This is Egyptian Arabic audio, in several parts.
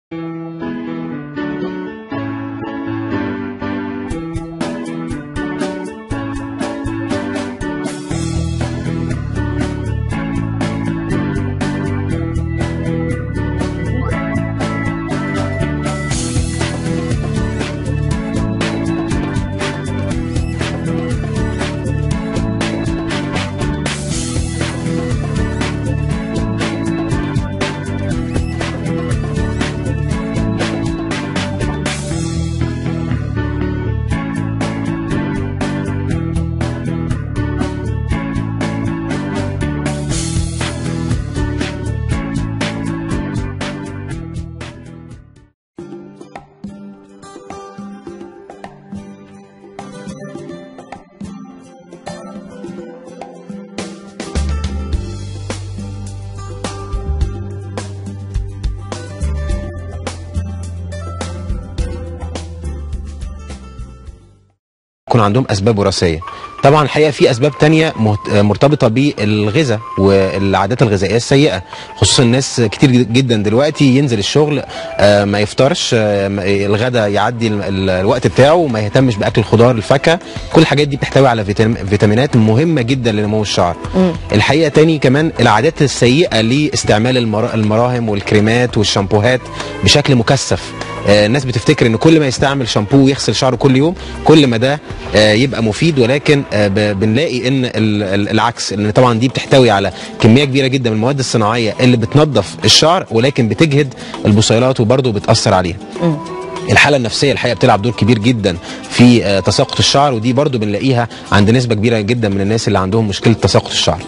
يكون عندهم اسباب وراثيه طبعا الحقيقه في اسباب تانية مهت- مرتبطه بالغذاء والعادات الغذائيه السيئه خصوصا الناس كتير جدا دلوقتي ينزل الشغل آه، ما يفطرش آه، ما- الغداء يعدي ال- ال- الوقت بتاعه وما يهتمش باكل الخضار الفاكهه كل الحاجات دي بتحتوي على فيتام- فيتامينات مهمه جدا لنمو الشعر الحقيقه تاني كمان العادات السيئه لاستعمال المرا- المراهم والكريمات والشامبوهات بشكل مكثف آه، الناس بتفتكر ان كل ما يستعمل شامبو ويغسل شعره كل يوم كل ما ده آه، يبقى مفيد ولكن آه، ب- بنلاقي ان ال- ال- العكس ان طبعا دي بتحتوي على كميه كبيره جدا من المواد الصناعيه اللي بتنظف الشعر ولكن بتجهد البصيلات وبرضه بتاثر عليها الحاله النفسيه الحقيقه بتلعب دور كبير جدا في آه، تساقط الشعر ودي برضو بنلاقيها عند نسبه كبيره جدا من الناس اللي عندهم مشكله تساقط الشعر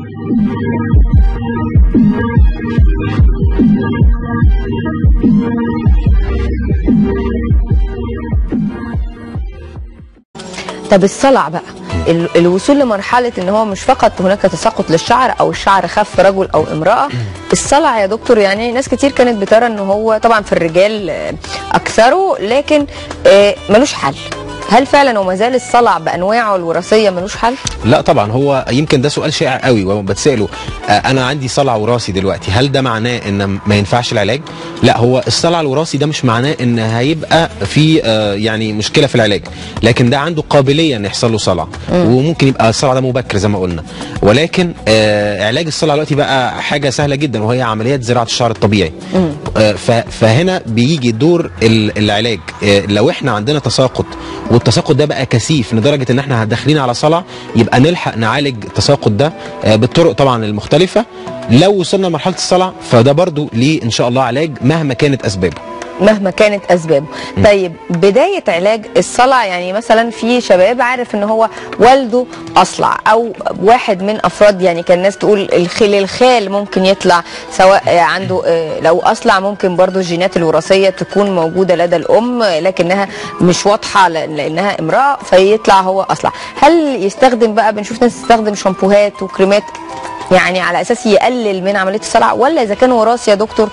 طب الصلع بقى ال- الوصول لمرحله ان هو مش فقط هناك تساقط للشعر او الشعر خف رجل او امراه الصلع يا دكتور يعني ناس كتير كانت بترى ان هو طبعا في الرجال آه، اكثره لكن آه، ملوش حل هل فعلا وما زال الصلع بانواعه الوراثيه ملوش حل؟ لا طبعا هو يمكن ده سؤال شائع قوي وبتساله آه، انا عندي صلع وراثي دلوقتي هل ده معناه ان ما ينفعش العلاج لا هو الصلع الوراثي ده مش معناه ان هيبقى في آه، يعني مشكله في العلاج لكن ده عنده قابليه ان يحصل له صلع وممكن يبقى الصلع ده مبكر زي ما قلنا ولكن آه، علاج الصلع دلوقتي بقى حاجه سهله جدا وهي عمليات زراعه الشعر الطبيعي آه، ف- فهنا بيجي دور ال- العلاج آه، لو احنا عندنا تساقط والتساقط ده بقى كثيف لدرجه ان احنا داخلين على صلع يبقى نلحق نعالج التساقط ده آه، بالطرق طبعا المختلفه لو وصلنا لمرحله الصلع فده برضو ليه ان شاء الله علاج مهما كانت اسبابه مهما كانت اسبابه طيب بدايه علاج الصلع يعني مثلا في شباب عارف ان هو والده اصلع او واحد من افراد يعني كان الناس تقول الخل الخال ممكن يطلع سواء آه، عنده آه، لو اصلع ممكن برضو الجينات الوراثيه تكون موجوده لدى الام آه، لكنها مش واضحه ل- لانها امراه فيطلع هو اصلع هل يستخدم بقى بنشوف ناس تستخدم شامبوهات وكريمات يعني على اساس يقلل من عمليه الصلع ولا اذا كان وراثي يا دكتور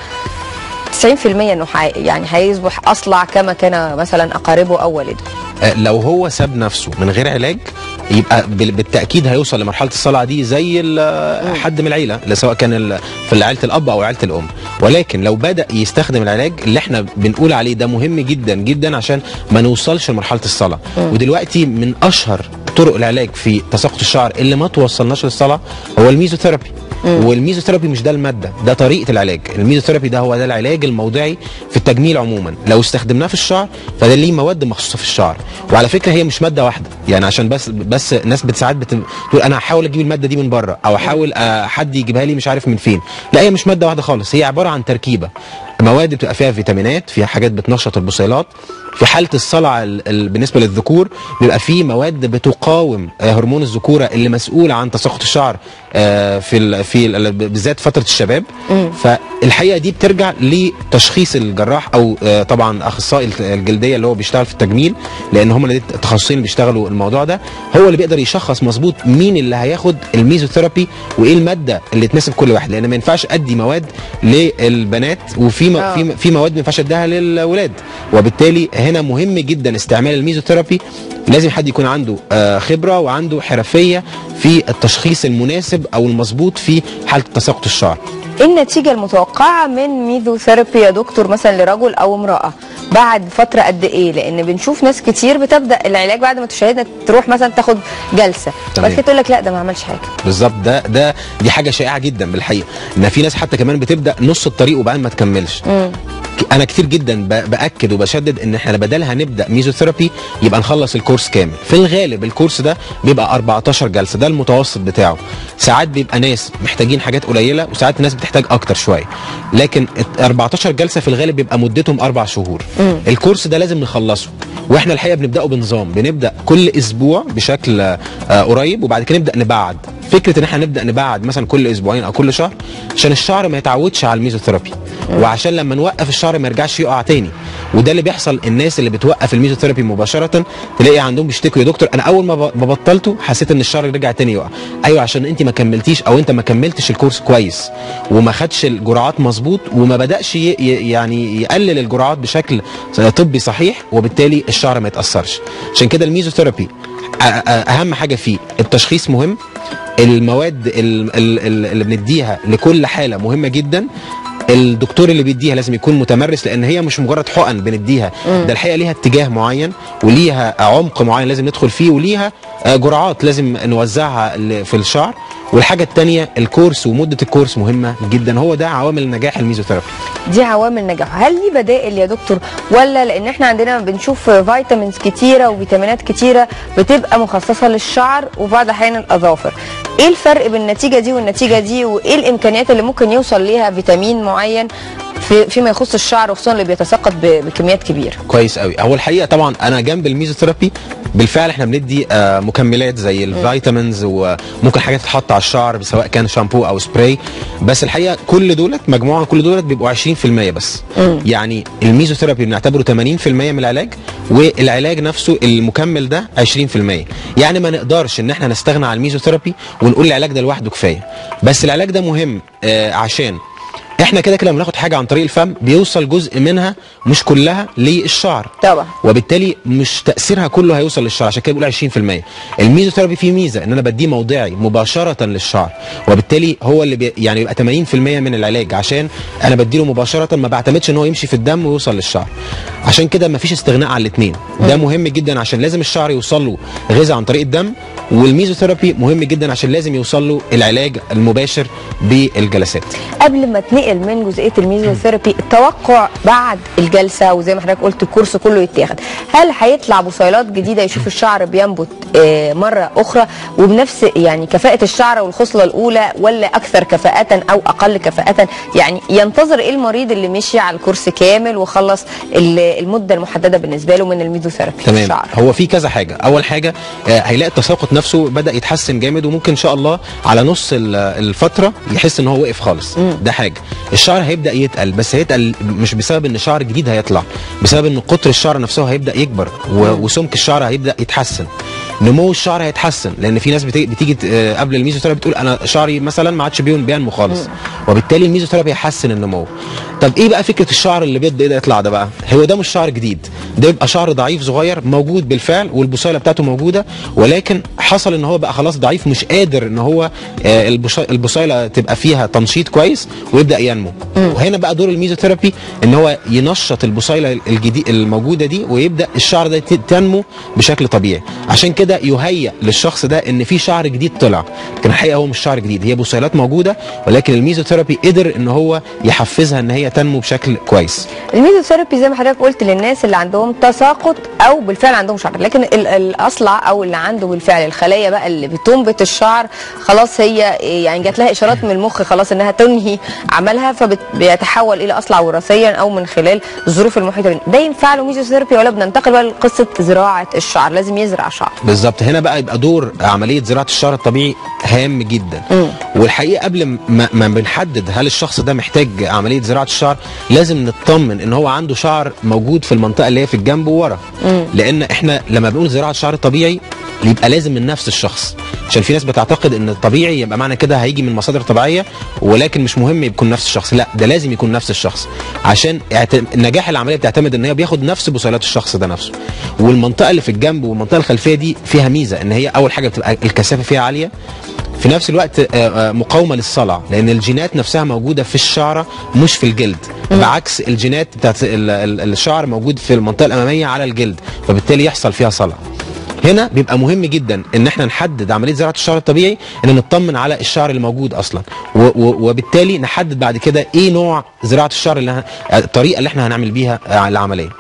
90% انه حي... يعني هيصبح اصلع كما كان مثلا اقاربه او والده آه، لو هو ساب نفسه من غير علاج يبقى بال- بالتاكيد هيوصل لمرحله الصلع دي زي ال- حد من العيله لا سواء كان ال- في عيله الاب او عيله الام ولكن لو بدا يستخدم العلاج اللي احنا بنقول عليه ده مهم جدا جدا عشان ما نوصلش لمرحله الصلع ودلوقتي من اشهر طرق العلاج في تساقط الشعر اللي ما توصلناش للصلع هو الميزوثيرابي والميزوثيرابي مش ده الماده ده طريقه العلاج الميزوثيرابي ده هو ده العلاج الموضعي في التجميل عموما لو استخدمناه في الشعر فده ليه مواد مخصوصه في الشعر وعلى فكره هي مش ماده واحده يعني عشان بس بس ناس ساعات بتقول انا هحاول اجيب الماده دي من بره او احاول آه، حد يجيبها لي مش عارف من فين لا هي مش ماده واحده خالص هي عباره عن تركيبه مواد بتبقى فيها فيتامينات فيها حاجات بتنشط البصيلات في حاله الصلع ال- ال- بالنسبه للذكور بيبقى فيه مواد بتقاوم آه، هرمون الذكوره اللي مسؤول عن تساقط الشعر آه، في ال في ال بالذات فتره الشباب فالحقيقه دي بترجع لتشخيص الجراح او آه، طبعا اخصائي الجلديه اللي هو بيشتغل في التجميل لان هم اللي التخصصين اللي بيشتغلوا الموضوع ده هو اللي بيقدر يشخص مظبوط مين اللي هياخد الميزوثيرابي وايه الماده اللي تناسب كل واحد لان ما ينفعش ادي مواد للبنات وفي م- آه. في في مواد ما ينفعش اديها للولاد وبالتالي هنا مهم جدا استعمال الميزوثيرابي لازم حد يكون عنده آه، خبره وعنده حرفيه في التشخيص المناسب او المظبوط في حاله تساقط الشعر ايه النتيجه المتوقعه من ميزوثيرابي يا دكتور مثلا لرجل او امراه بعد فتره قد ايه لان بنشوف ناس كتير بتبدا العلاج بعد ما تشاهدنا تروح مثلا تاخد جلسه تمام. بعد كده تقول لك لا ده ما عملش حاجه بالظبط ده ده دي حاجه شائعه جدا بالحقيقه ان في ناس حتى كمان بتبدا نص الطريق وبعدين ما تكملش مم. ك- انا كتير جدا ب- باكد وبشدد ان احنا بدل هنبدا ميزوثيرابي يبقى نخلص الكورس كامل في الغالب الكورس ده بيبقى 14 جلسه ده المتوسط بتاعه ساعات بيبقى ناس محتاجين حاجات قليله وساعات ناس بتحتاج اكتر شويه لكن ال 14 جلسه في الغالب بيبقى مدتهم اربع شهور الكورس ده لازم نخلصه واحنا الحقيقه بنبداه بنظام بنبدا كل اسبوع بشكل آه، قريب وبعد كده نبدا نبعد فكره ان احنا نبدا نبعد مثلا كل اسبوعين او كل شهر عشان الشعر ما يتعودش على الميزوثيرابي وعشان لما نوقف الشعر ما يرجعش يقع تاني وده اللي بيحصل الناس اللي بتوقف الميزوثيرابي مباشره تلاقي عندهم بيشتكوا يا دكتور انا اول ما ب- ما بطلته حسيت ان الشعر رجع تاني يقع ايوه عشان انت ما كملتيش او انت ما كملتش الكورس كويس وما خدش الجرعات مظبوط وما بداش ي... ي- يعني يقلل الجرعات بشكل طبي صحيح وبالتالي الشعر ما يتاثرش عشان كده الميزوثيرابي أ- أ- اهم حاجه فيه التشخيص مهم المواد ال- ال- ال- اللي بنديها لكل حاله مهمه جدا الدكتور اللي بيديها لازم يكون متمرس لان هي مش مجرد حقن بنديها ده الحقيقه ليها اتجاه معين وليها عمق معين لازم ندخل فيه وليها آه، جرعات لازم نوزعها ل- في الشعر والحاجه الثانيه الكورس ومده الكورس مهمه جدا هو ده عوامل نجاح الميزوثيرابي دي عوامل نجاح هل دي بدائل يا دكتور ولا لان احنا عندنا بنشوف فيتامينز كتيره وفيتامينات كتيره بتبقى مخصصه للشعر وبعض الاحيان الاظافر ايه الفرق بين النتيجه دي والنتيجه دي وايه الامكانيات اللي ممكن يوصل ليها فيتامين معين في فيما يخص الشعر وخصوصا اللي بيتساقط ب- بكميات كبيره كويس قوي هو الحقيقه طبعا انا جنب الميزوثيرابي بالفعل احنا بندي آه، مكملات زي الفيتامينز وممكن حاجات تتحط على الشعر سواء كان شامبو او سبراي بس الحقيقه كل دولت مجموعه كل دولت بيبقوا 20% بس يعني الميزوثيرابي بنعتبره 80% من العلاج والعلاج نفسه المكمل ده 20% يعني ما نقدرش ان احنا نستغنى عن الميزوثيرابي ونقول العلاج ده لوحده كفايه بس العلاج ده مهم آه، عشان احنا كده كده بناخد حاجه عن طريق الفم بيوصل جزء منها مش كلها للشعر طبعا وبالتالي مش تاثيرها كله هيوصل للشعر عشان كده بقول 20% الميزوثيرابي فيه ميزه ان انا بديه موضعي مباشره للشعر وبالتالي هو اللي بي يعني يبقى 80% من العلاج عشان انا بديله مباشره ما بعتمدش ان هو يمشي في الدم ويوصل للشعر عشان كده ما فيش استغناء عن الاثنين ده مهم جدا عشان لازم الشعر يوصل له غذاء عن طريق الدم والميزوثيرابي مهم جدا عشان لازم يوصل له العلاج المباشر بالجلسات قبل ما اتنقل من جزئيه الميزوثيرابي التوقع بعد الجلسه وزي ما حضرتك قلت الكورس كله يتاخد هل هيطلع بصيلات جديده يشوف الشعر بينبت آه، مره اخرى وبنفس يعني كفاءه الشعر والخصله الاولى ولا اكثر كفاءه او اقل كفاءه يعني ينتظر ايه المريض اللي مشي على الكورس كامل وخلص ال- المده المحدده بالنسبه له من الميزوثيرابي في تمام الشعر هو في كذا حاجه اول حاجه آه، هيلاقي التساقط نفسه بدا يتحسن جامد وممكن ان شاء الله على نص ال- الفتره يحس ان هو وقف خالص ده حاجه الشعر هيبدا يتقل بس هيتقل مش بسبب ان شعر جديد هيطلع بسبب ان قطر الشعر نفسه هيبدا يكبر و- وسمك الشعر هيبدا يتحسن نمو الشعر هيتحسن لان في ناس بتيجي, بتيجي آه، قبل الميزوثيرابي بتقول انا شعري مثلا ما عادش بيون بينمو خالص وبالتالي الميزوثيرابي هيحسن النمو طب ايه بقى فكره الشعر اللي بيبدا يطلع ده بقى هو ده مش شعر جديد ده يبقى شعر ضعيف صغير موجود بالفعل والبصيله بتاعته موجوده ولكن حصل ان هو بقى خلاص ضعيف مش قادر ان هو آه، البش- البصيله تبقى فيها تنشيط كويس ويبدا ينمو وهنا بقى دور الميزوثيرابي ان هو ينشط البصيله الجديد الموجوده دي ويبدا الشعر ده ت- تنمو بشكل طبيعي عشان كده يهيأ للشخص ده ان في شعر جديد طلع لكن الحقيقه هو مش شعر جديد هي بصيلات موجوده ولكن الميزوثيرابي قدر ان هو يحفزها ان هي تنمو بشكل كويس الميزوثيرابي زي ما حضرتك قلت للناس اللي عندهم تساقط او بالفعل عندهم شعر لكن ال- الاصلع او اللي عنده بالفعل الخلايا بقى اللي بتنبت الشعر خلاص هي يعني جات لها اشارات من المخ خلاص انها تنهي عملها فبيتحول الى اصلع وراثيا او من خلال الظروف المحيطه بنا ده ينفع له ميزوثيرابي ولا بننتقل بقى لقصه زراعه الشعر لازم يزرع شعر بالظبط هنا بقى يبقى دور عمليه زراعه الشعر الطبيعي هام جدا مم. والحقيقه قبل ما, ما بنحدد هل الشخص ده محتاج عمليه زراعه الشعر لازم نطمن ان هو عنده شعر موجود في المنطقه اللي هي في الجنب وورا لان احنا لما بنقول زراعه شعر طبيعي يبقى لازم من نفس الشخص عشان في ناس بتعتقد ان الطبيعي يبقى معنى كده هيجي من مصادر طبيعيه ولكن مش مهم يكون نفس الشخص لا ده لازم يكون نفس الشخص عشان اعت- نجاح العمليه بتعتمد ان هي بياخد نفس بصيلات الشخص ده نفسه والمنطقه اللي في الجنب والمنطقه الخلفيه دي فيها ميزه ان هي اول حاجه بتبقى الكثافه فيها عاليه في نفس الوقت آه، آه، مقاومه للصلع لان الجينات نفسها موجوده في الشعره مش في الجلد بعكس الجينات بتاعت ال- ال- الشعر موجود في المنطقه الاماميه على الجلد فبالتالي يحصل فيها صلع هنا بيبقى مهم جدا ان احنا نحدد عمليه زراعه الشعر الطبيعي ان نطمن على الشعر اللي موجود اصلا و و وبالتالي نحدد بعد كده ايه نوع زراعه الشعر اللي ه... الطريقه اللي احنا هنعمل بيها آه، العمليه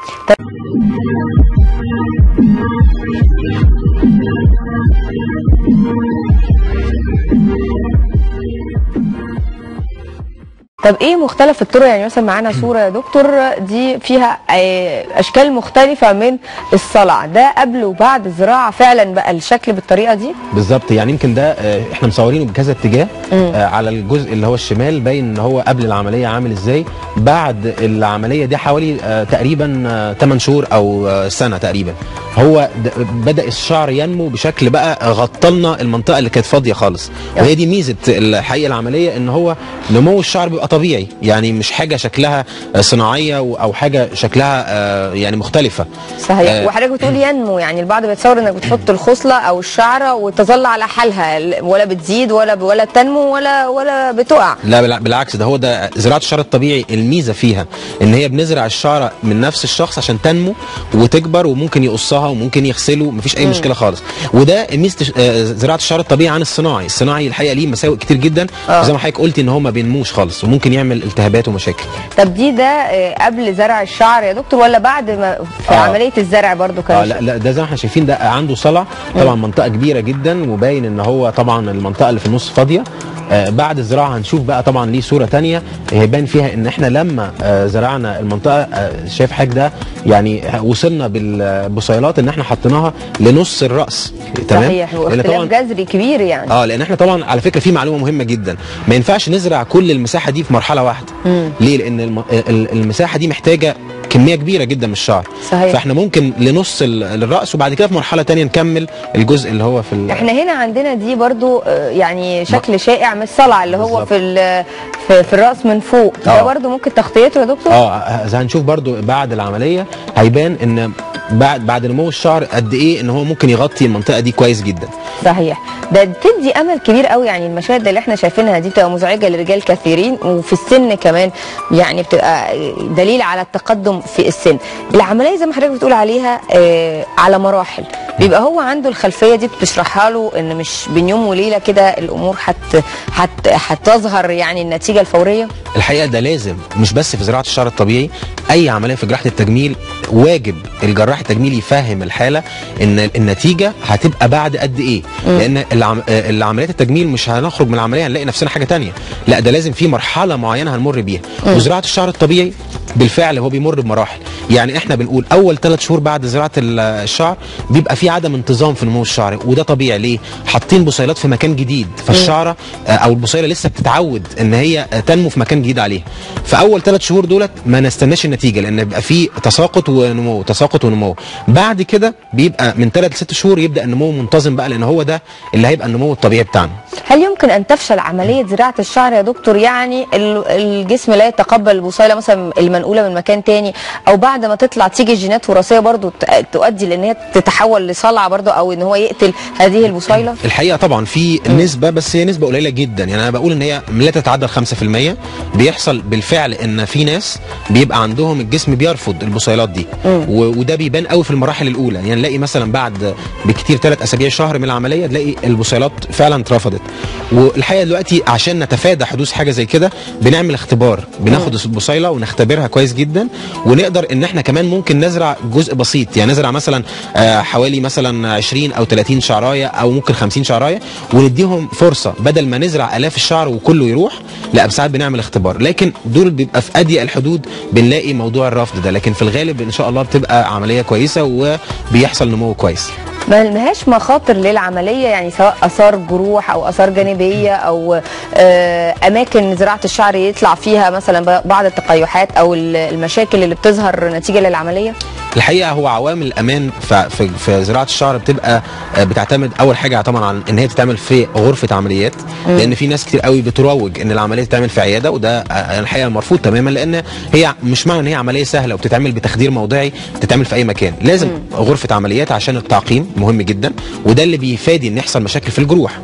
طب ايه مختلف الطرق يعني مثلا معانا صوره يا دكتور دي فيها آه، اشكال مختلفه من الصلع ده قبل وبعد الزراعه فعلا بقى الشكل بالطريقه دي بالظبط يعني يمكن ده آه، احنا مصورينه بكذا اتجاه آه، على الجزء اللي هو الشمال باين ان هو قبل العمليه عامل ازاي بعد العمليه دي حوالي آه، تقريبا آه، 8 شهور او آه، سنه تقريبا هو د- بدا الشعر ينمو بشكل بقى غطلنا المنطقه اللي كانت فاضيه خالص وهي دي ميزه الحقيقه العمليه ان هو نمو الشعر بيبقى طبيعي يعني مش حاجه شكلها آه، صناعيه و- او حاجه شكلها آه، يعني مختلفه صحيح آه، وحضرتك بتقول ينمو يعني البعض بيتصور انك بتحط الخصله او الشعره وتظل على حالها ولا بتزيد ولا ولا تنمو ولا ولا بتقع لا بالع- بالعكس ده هو ده زراعه الشعر الطبيعي الميزه فيها ان هي بنزرع الشعره من نفس الشخص عشان تنمو وتكبر وممكن يقصها وممكن يغسله مفيش اي مشكله خالص وده ميزه الش- آه، زراعه الشعر الطبيعي عن الصناعي الصناعي الحقيقه ليه مساوئ كتير جدا آه. زي ما حضرتك قلتي ان هو ما بينموش خالص وممكن يعمل التهابات ومشاكل طب دي ده آه، قبل زرع الشعر يا دكتور ولا بعد ما في آه. عمليه الزرع برضو كان اه لا لا ده زي ما احنا شايفين ده عنده صلع طبعا منطقه كبيره جدا وباين ان هو طبعا المنطقه اللي في النص فاضيه آه بعد الزراعه هنشوف بقى طبعا ليه صوره تانية هيبان فيها ان احنا لما آه زرعنا المنطقه آه شايف حاجه ده يعني وصلنا بالبصيلات ان احنا حطيناها لنص الراس تمام صحيح لأن واختلاف جذري كبير يعني اه لان احنا طبعا على فكره في معلومه مهمه جدا ما ينفعش نزرع كل المساحه دي في مرحله واحده مم. ليه لان الم... ال- المساحه دي محتاجه كميه كبيره جدا من الشعر صحيح. فاحنا ممكن لنص ال- الراس وبعد كده في مرحله تانية نكمل الجزء اللي هو في ال... احنا هنا عندنا دي برضو آه، يعني شكل شائع من الصلع اللي هو بالظبط. في ال- في, في الراس من فوق ده آه. برضو ممكن تغطيته يا دكتور اه ه- هنشوف برضو بعد العمليه هيبان ان بعد بعد نمو الشعر قد ايه ان هو ممكن يغطي المنطقه دي كويس جدا صحيح ده بتدي امل كبير قوي يعني المشاهد اللي احنا شايفينها دي بتبقى مزعجه لرجال كثيرين وفي السن كمان يعني بتبقى دليل على التقدم في السن العمليه زي ما حضرتك بتقول عليها آه على مراحل بيبقى هو عنده الخلفيه دي بتشرحها له ان مش بين يوم وليله كده الامور هت هت هتظهر يعني النتيجه الفوريه الحقيقه ده لازم مش بس في زراعه الشعر الطبيعي اي عمليه في جراحه التجميل واجب الجراح التجميل يفهم الحاله ان النتيجه هتبقى بعد قد ايه لان العم... آه، العمليات التجميل مش هنخرج من العمليه هنلاقي نفسنا حاجه تانية لا ده لازم في مرحله معينه هنمر بيها وزراعه الشعر الطبيعي بالفعل هو بيمر بمراحل يعني احنا بنقول اول ثلاث شهور بعد زراعه ال- الشعر بيبقى في عدم انتظام في نمو الشعر وده طبيعي ليه حاطين بصيلات في مكان جديد فالشعره آه، او البصيله لسه بتتعود ان هي آه، تنمو في مكان جديد عليها فاول ثلاث شهور دولت ما نستناش النتيجه لان بيبقى في تساقط ونمو تساقط ونمو بعد كده بيبقى من ثلاث لست شهور يبدا النمو منتظم بقى لان هو ده اللي هيبقى النمو الطبيعي بتاعنا هل يمكن ان تفشل عمليه زراعه الشعر يا دكتور يعني ال- الجسم لا يتقبل البصيله مثلا المنقوله من مكان تاني او بعد ما تطلع تيجي جينات وراثيه برضو ت- تؤدي لان هي تتحول لصلع برضو او ان هو يقتل هذه البصيله الحقيقه طبعا في نسبه بس هي نسبه قليله جدا يعني انا بقول ان هي لا تتعدى ال 5% بيحصل بالفعل ان في ناس بيبقى عندهم الجسم بيرفض البصيلات دي و- وده بيبان قوي في المراحل الاولى يعني نلاقي مثلا بعد بكتير ثلاث اسابيع شهر من العمليه تلاقي البصيلات فعلا اترفضت والحقيقه دلوقتي عشان نتفادى حدوث حاجه زي كده بنعمل اختبار بناخد البصيله ونختبرها كويس جدا ونقدر ان احنا كمان ممكن نزرع جزء بسيط يعني نزرع مثلا آه، حوالي مثلا 20 او 30 شعرايه او ممكن 50 شعرايه ونديهم فرصه بدل ما نزرع الاف الشعر وكله يروح لا ساعات بنعمل اختبار لكن دول بيبقى في اضيق الحدود بنلاقي موضوع الرفض ده لكن في الغالب ان شاء الله بتبقى عمليه كويسه وبيحصل نمو كويس ما لهاش مخاطر للعمليه يعني سواء اثار جروح او اثار جانبيه او آه، اماكن زراعه الشعر يطلع فيها مثلا بعض التقيحات او ال- المشاكل اللي بتظهر نتيجه للعمليه الحقيقه هو عوامل الامان ف- في, في زراعه الشعر بتبقى آه، بتعتمد اول حاجه طبعا عن ان هي تتعمل في غرفه عمليات لان في ناس كتير قوي بتروج ان العمليه تتعمل في عياده وده آه، الحقيقه مرفوض تماما لان هي مش معنى ان هي عمليه سهله وبتتعمل بتخدير موضعي تتعمل في اي مكان لازم غرفه عمليات عشان التعقيم مهم جدا وده اللي بيفادي ان يحصل مشاكل في الجروح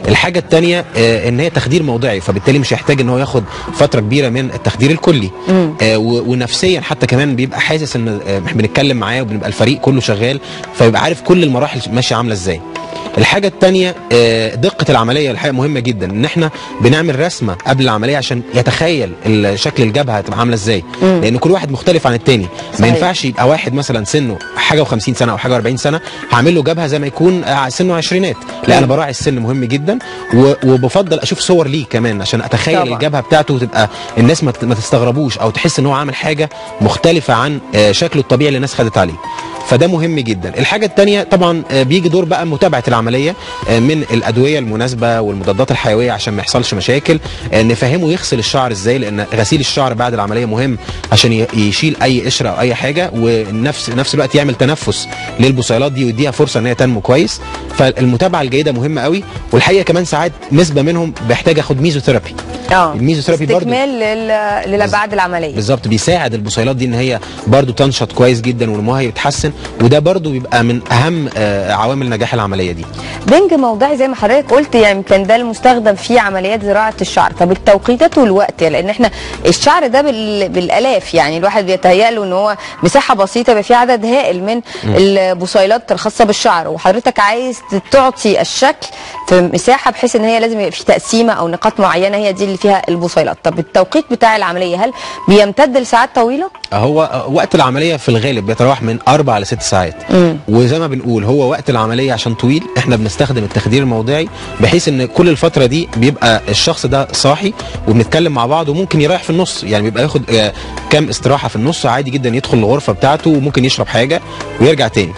الحاجه الثانيه ان هي تخدير موضعي فبالتالي مش هيحتاج ان هو ياخد فتره كبيره من التخدير الكلي آه و- ونفسيا حتى كمان بيبقى حاسس ان آه، احنا بنتكلم معاه وبنبقى الفريق كله شغال فبيبقى عارف كل المراحل ماشيه عامله ازاي الحاجة التانية آه، دقة العملية الحقيقة مهمة جدا ان احنا بنعمل رسمة قبل العملية عشان يتخيل ال- شكل الجبهة هتبقى عاملة ازاي لان كل واحد مختلف عن التاني ما صحيح. ينفعش يبقى واحد مثلا سنه حاجة و50 سنة او حاجة و40 سنة هعمل له جبهة زي ما يكون آه، سنه عشرينات لا انا براعي السن مهم جدا و- وبفضل اشوف صور ليه كمان عشان اتخيل طبعا. الجبهة بتاعته تبقى الناس ما ت- ما تستغربوش او تحس ان هو عامل حاجة مختلفة عن آه، شكله الطبيعي اللي الناس خدت عليه فده مهم جدا الحاجه الثانيه طبعا آه، بيجي دور بقى متابعه العمليه آه، من الادويه المناسبه والمضادات الحيويه عشان ما يحصلش مشاكل آه، نفهمه يغسل الشعر ازاي لان غسيل الشعر بعد العمليه مهم عشان ي- يشيل اي قشره او اي حاجه ونفس نفس الوقت يعمل تنفس للبصيلات دي ويديها فرصه ان هي تنمو كويس فالمتابعه الجيده مهمه قوي والحقيقه كمان ساعات نسبه منهم بيحتاج ياخد ميزوثيرابي اه الميزوثيرابي برضو استكمال لل- للي بعد العمليه بالظبط بيساعد البصيلات دي ان هي برضو تنشط كويس جدا ونموها يتحسن وده برضو بيبقى من اهم آه، عوامل نجاح العمليه دي بنج موضعي زي ما حضرتك قلت يعني كان ده المستخدم في عمليات زراعه الشعر طب التوقيتات والوقت لان احنا الشعر ده بال... بالالاف يعني الواحد بيتهيأ له ان هو مساحه بسيطه يبقى في عدد هائل من البصيلات الخاصه بالشعر وحضرتك عايز تعطي الشكل في مساحه بحيث ان هي لازم يبقى في تقسيمه او نقاط معينه هي دي اللي فيها البصيلات طب التوقيت بتاع العمليه هل بيمتد لساعات طويله هو آه، وقت العمليه في الغالب بيتراوح من اربع لست ساعات مم. وزي ما بنقول هو وقت العمليه عشان طويل احنا بنستخدم التخدير الموضعي بحيث ان كل الفتره دي بيبقى الشخص ده صاحي وبنتكلم مع بعض وممكن يريح في النص يعني بيبقى ياخد آه، كام استراحه في النص عادي جدا يدخل الغرفه بتاعته وممكن يشرب حاجه ويرجع تاني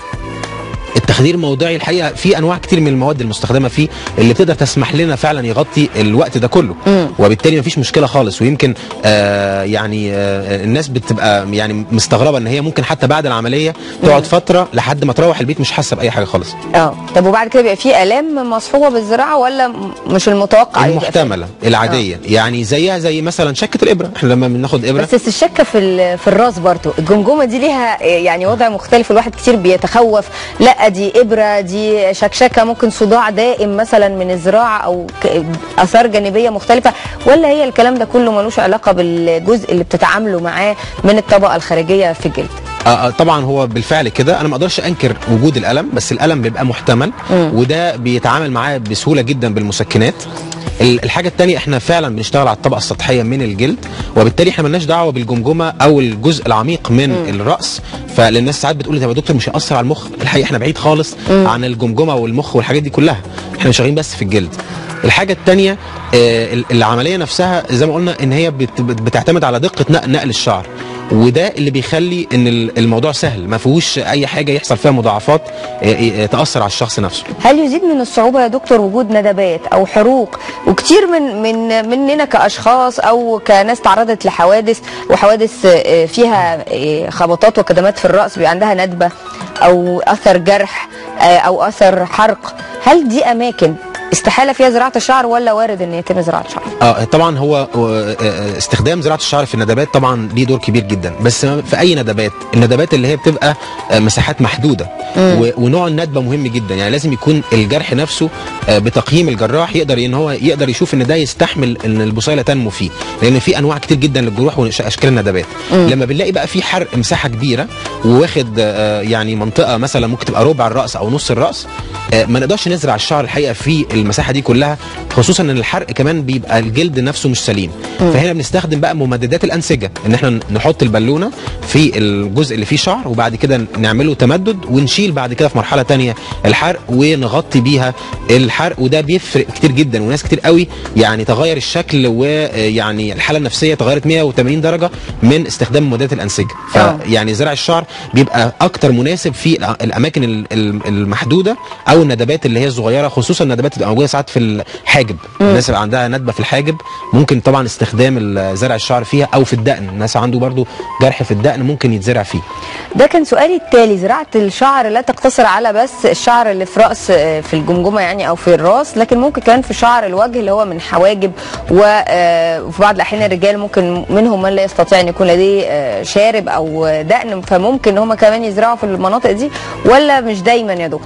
التخدير الموضعي الحقيقه في انواع كتير من المواد المستخدمه فيه اللي بتقدر تسمح لنا فعلا يغطي الوقت ده كله مم. وبالتالي مفيش مشكله خالص ويمكن آه يعني آه الناس بتبقى يعني مستغربه ان هي ممكن حتى بعد العمليه تقعد فتره لحد ما تروح البيت مش حاسه باي حاجه خالص اه طب وبعد كده بيبقى في الام مصحوبه بالزراعه ولا م- مش المتوقع يبقى فيه؟ المحتمله العاديه يعني زيها زي مثلا شكه الابره احنا لما بناخد ابره بس الشكه في ال- في الراس برضو الجمجمه دي ليها يعني وضع مختلف الواحد كتير بيتخوف لا دي ابره دي شكشكه ممكن صداع دائم مثلا من الزراعه او ك- اثار جانبيه مختلفه ولا هي الكلام ده كله ملوش علاقه بالجزء اللي بتتعاملوا معاه من الطبقه الخارجيه في الجلد آه آه، طبعا هو بالفعل كده انا ما اقدرش انكر وجود الالم بس الالم بيبقى محتمل مم. وده بيتعامل معاه بسهوله جدا بالمسكنات ال- الحاجه الثانيه احنا فعلا بنشتغل على الطبقه السطحيه من الجلد وبالتالي احنا ملناش دعوه بالجمجمه او الجزء العميق من مم. الراس فالناس ساعات بتقول طب يا دكتور مش هياثر على المخ الحقيقه احنا بعيد خالص مم. عن الجمجمه والمخ والحاجات دي كلها احنا شغالين بس في الجلد الحاجة التانية آه، ال- العملية نفسها زي ما قلنا ان هي بت- بت- بتعتمد على دقة نق- نقل الشعر وده اللي بيخلي ان ال- الموضوع سهل ما فيهوش اي حاجة يحصل فيها مضاعفات آه، آه، تأثر على الشخص نفسه هل يزيد من الصعوبة يا دكتور وجود ندبات أو حروق وكتير من من مننا كأشخاص أو كناس تعرضت لحوادث وحوادث آه، فيها آه، خبطات وكدمات في الرأس بيبقى عندها ندبة أو أثر جرح آه، أو أثر حرق هل دي أماكن استحالة فيها زراعة الشعر ولا وارد إن يتم زراعة شعر؟ اه طبعا هو آه، آه، استخدام زراعه الشعر في الندبات طبعا ليه دور كبير جدا بس في اي ندبات الندبات اللي هي بتبقى آه، مساحات محدوده و- ونوع الندبه مهم جدا يعني لازم يكون الجرح نفسه آه، بتقييم الجراح يقدر ان هو يقدر يشوف ان ده يستحمل ان البصيله تنمو فيه لان في انواع كتير جدا للجروح واشكال الندبات لما بنلاقي بقى في حرق مساحه كبيره وواخد آه، يعني منطقه مثلا ممكن تبقى ربع الراس او نص الراس آه، ما نقدرش نزرع الشعر الحقيقه في المساحه دي كلها خصوصا ان الحرق كمان بيبقى الجلد نفسه مش سليم فهنا بنستخدم بقى ممددات الانسجه ان احنا نحط البالونه في الجزء اللي فيه شعر وبعد كده نعمله تمدد ونشيل بعد كده في مرحله تانية الحرق ونغطي بيها الحرق وده بيفرق كتير جدا وناس كتير قوي يعني تغير الشكل ويعني الحاله النفسيه تغيرت 180 درجه من استخدام ممددات الانسجه آه. فيعني زرع الشعر بيبقى اكتر مناسب في الأ- الاماكن ال- ال- المحدوده او الندبات اللي هي الصغيره خصوصا الندبات اللي بتبقى موجوده ساعات في الحاجب الناس اللي عندها ندبه في الحاجب ممكن طبعا استخدام ال- زرع الشعر فيها او في الدقن الناس عنده برضو جرح في الدقن ممكن يتزرع فيه ده كان سؤالي التالي زراعة الشعر لا تقتصر على بس الشعر اللي في رأس آه، في الجمجمة يعني أو في الراس لكن ممكن كمان في شعر الوجه اللي هو من حواجب و- آه، وفي بعض الأحيان الرجال ممكن منهم من لا يستطيع أن يكون لديه آه، شارب أو دقن فممكن هم كمان يزرعوا في المناطق دي ولا مش دايما يا دكتور؟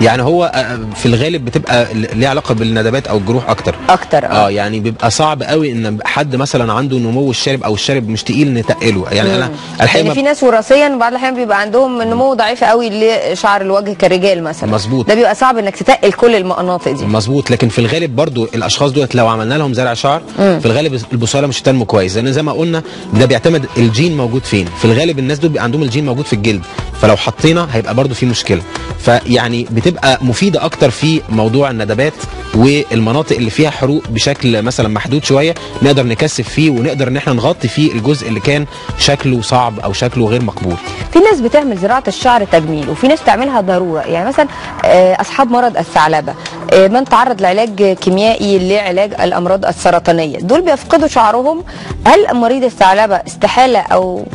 يعني هو آه، في الغالب بتبقى ليها علاقه بالندبات او الجروح اكتر اكتر اه يعني بيبقى صعب قوي ان حد مثلا عنده نمو الشارب او الشارب مش تقيل نتقله يعني انا الحقيقه يعني ما- في ناس وراثيا بعض الاحيان بيبقى عندهم نمو ضعيف قوي لشعر الوجه كرجال مثلا مظبوط. ده بيبقى صعب انك تتقل كل المناطق دي مظبوط لكن في الغالب برضو الاشخاص دولت لو عملنا لهم زرع شعر في الغالب البصيله مش هتنمو كويس لان زي ما قلنا ده بيعتمد الجين موجود فين في الغالب الناس دول بيبقى عندهم الجين موجود في الجلد فلو حطينا هيبقى برضو في مشكله فيعني بتبقى مفيده اكتر في موضوع الندبات والمناطق اللي فيها حروق بشكل مثلا محدود شويه نقدر نكثف فيه ونقدر ان احنا نغطي فيه الجزء اللي كان شكله صعب او شكله غير مقبول في ناس بتعمل زراعه الشعر تجميل وفي ناس بتعملها ضروره يعني مثلا آه، اصحاب مرض الثعلبه آه، من تعرض لعلاج كيميائي لعلاج الامراض السرطانيه دول بيفقدوا شعرهم هل مريض الثعلبه استحاله او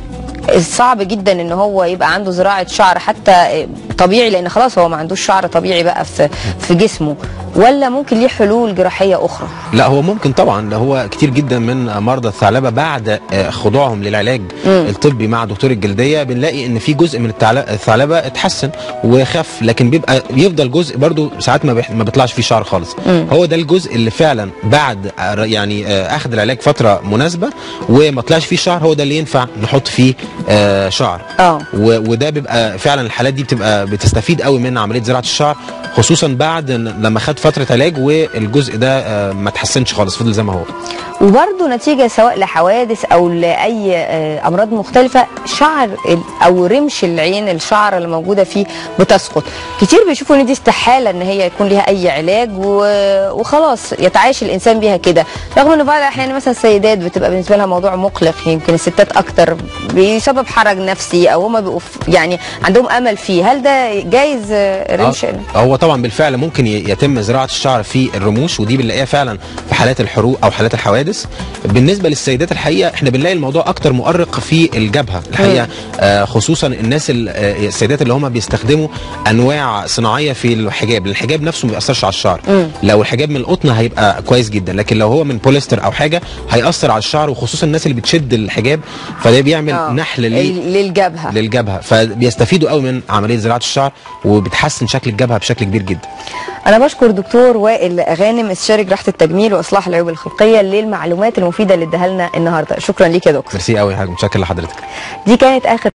صعب جدا ان هو يبقى عنده زراعه شعر حتى آه، طبيعي لان خلاص هو ما عندوش شعر طبيعي بقى في في جسمه ولا ممكن ليه حلول جراحيه اخرى لا هو ممكن طبعا ده هو كتير جدا من مرضى الثعلبه بعد آه، خضوعهم للعلاج الطبي مع دكتور الجلديه بنلاقي ان في جزء من الثعل- الثعلبه اتحسن وخف لكن بيبقى بيفضل جزء برضو ساعات ما, بيح- ما بيطلعش فيه شعر خالص هو ده الجزء اللي فعلا بعد آه، يعني آه، اخذ العلاج فتره مناسبه وما طلعش فيه شعر هو ده اللي ينفع نحط فيه آه، شعر اه و- وده بيبقى فعلا الحالات دي بتبقى بتستفيد قوي من عمليه زراعه الشعر خصوصا بعد إن- لما خد فتره علاج والجزء ده آه، ما تحسنش خالص فضل زي ما هو وبرضه نتيجة سواء لحوادث أو لأي آه، أمراض مختلفة شعر ال- أو رمش العين الشعر اللي موجودة فيه بتسقط كتير بيشوفوا إن دي استحالة إن هي يكون ليها أي علاج و- وخلاص يتعايش الإنسان بيها كده رغم إن بعض الأحيان مثلا السيدات بتبقى بالنسبة لها موضوع مقلق يمكن الستات أكتر بسبب حرج نفسي أو هما بيبقوا ف- يعني عندهم أمل فيه هل ده جايز آه، رمش آه، هو طبعا بالفعل ممكن ي- يتم زراعه الشعر في الرموش ودي بنلاقيها فعلا في حالات الحروق او حالات الحوادث بالنسبه للسيدات الحقيقه احنا بنلاقي الموضوع اكتر مؤرق في الجبهه الحقيقه آه خصوصا الناس ال- آه، السيدات اللي هم بيستخدموا انواع صناعيه في الحجاب لأن الحجاب نفسه ما بيأثرش على الشعر لو الحجاب من القطن هيبقى كويس جدا لكن لو هو من بوليستر او حاجه هيأثر على الشعر وخصوصا الناس اللي بتشد الحجاب فده بيعمل آه. نحل ليه ال- للجبهة للجبهه فبيستفيدوا قوي من عمليه زراعه الشعر وبتحسن شكل الجبهه بشكل كبير جدا أنا بشكر دكتور وائل غانم استشاري جراحة التجميل وإصلاح العيوب الخلقية للمعلومات المفيدة اللي اداها لنا النهاردة شكرا ليك يا دكتور ميرسي قوي حاجه متشكر لحضرتك دي كانت آخر